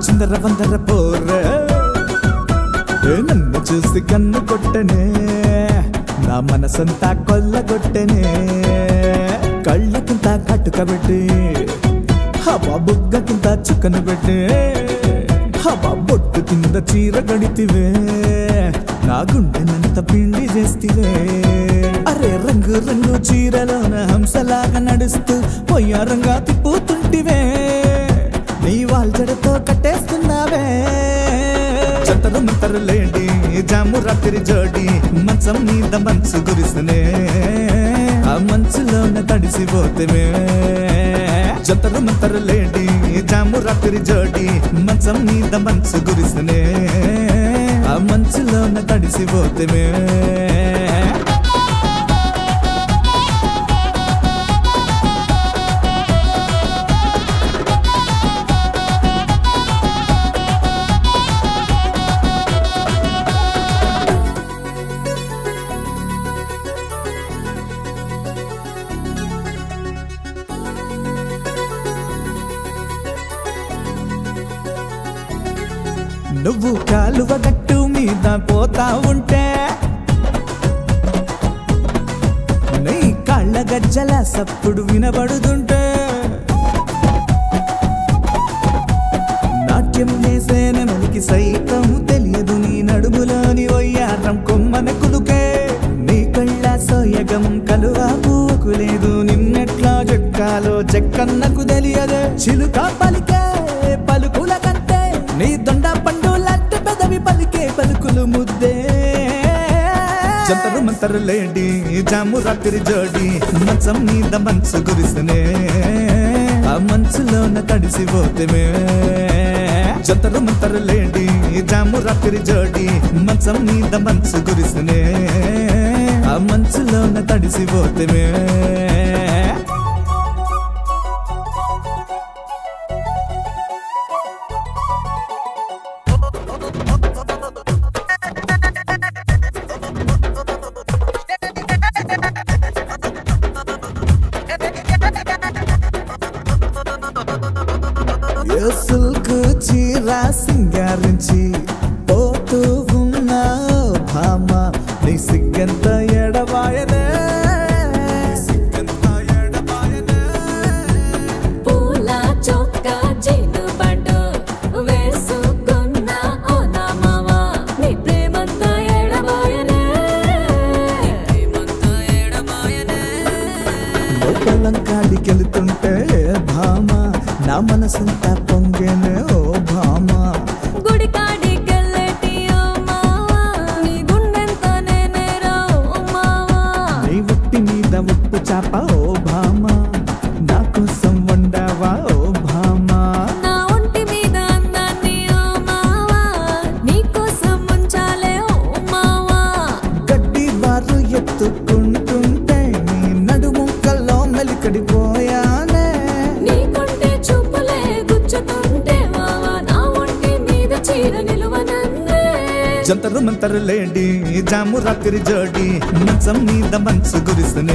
చిందర వందర పోరే ఏ నన్ను చూసి కన్ను కొట్టనే నా మనసంతా కొల్లగొట్టనే కళ్ళకింత కట్టుకబెట్టి హవా బుగ్గకింత చుక్కను పెట్టి హవా బొట్టు కింద చీర గడితివే నా గుండెనంత పిండి చేస్తివే అరే రంగు రంగు చీరలోన హంసలాగా నడుస్తూ పొయ్యారంగా తిప్పుతుంటివే నీ వాల్జడతో కట్టేస్తున్నావే చతరు మంతరు లేడి జాము రాత్రి జోడి మంచం మీద మంచు గురిసనే ఆ మంచులోన తడిసిపోతేమే జతరు మంతరు లేడి జాము రాత్రి జోడి మంచం మీద మంచు గురిసనే ఆ మంచులోన తడిసిపోతేమే నువ్వు కాలువ గట్టు మీద పోతా ఉంటే నీ కాళ్ళ గజ్జల సప్పుడు వినబడుతుంటే నాట్యం చేసే నెమలికి సైతం తెలియదు నీ నడుములోని వయ్యారం కొమ్మన కులుకే నీ కళ్ళ సోయగం కలువ పూకు లేదు నిన్నెట్లా చెక్కాలో చెక్కన్నకు తెలియదే చిలుక పలికే పలుకుల కంటే నీ దొండ పండు లాంటి పెదవి పలికే పలుకులు ముద్దే జంతరు మంతరు లేడి జాము రాత్రి జోడి మంచం మీద మంచు గురిసనే ఆ మంచులోన తడిసిపోతేమే జంతరు మంతరు లేడి జాము రాత్రి జోడి మంచం మీద మంచు గురిసనే ఆ మంచులోన తడిసిపోతేమే ఏ సిల్క్ చీర సింగారించి పోతూ ఉన్నా భామ నీ సిగ్గంత ఎడబాయనే సిగ్గంత ఎడబాయనే పూల చొక్క జీను పండు వేసుకున్న ఓ నా మామ నీ ప్రేమంతా ఎడబాయనే ప్రేమంతా ఎడబాయనే పొలం కాడికెళ్తుంటే భామ నా మనసంతా పొంగేనే ఓ భామ గుడి కాడికెళ్ళేటి ఓ మావా నీ గుండెంత నేనేరా ఓ మావా నీ ఉట్టి మీద ఉప్పు చాప ఓ భామ నా కోసం వండావా ఓ భామ నా ఒంటి మీద అందాన్ని ఓ మావా నీకోసం ఉంచాలే ఓ మావా గడ్డి వారు ఎత్తుకుంటుంటే నీ నడుముక్కల్లో మెలికడిపోయానే నీకుంటే చూపులే గుచ్చుతుంటే మావా నా ఒంటి మీద చీర నిలువనందే జంతరు మంతరు లేడి జాము రాత్రి జోడి మంచం మీద మంచు గురిసనే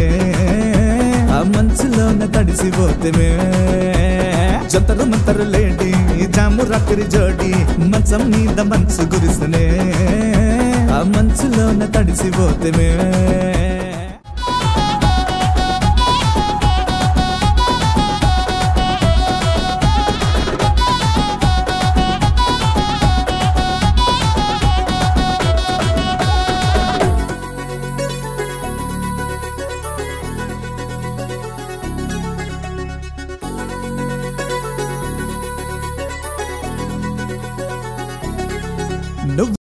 ఆ మంచులోన తడిసిపోతేమే జంతరు మంతరు లేడి జాము రాత్రి జోడి మంచం మీద మంచు గురిసనే ఆ మంచులోన తడిసిపోతేమే నువ్వు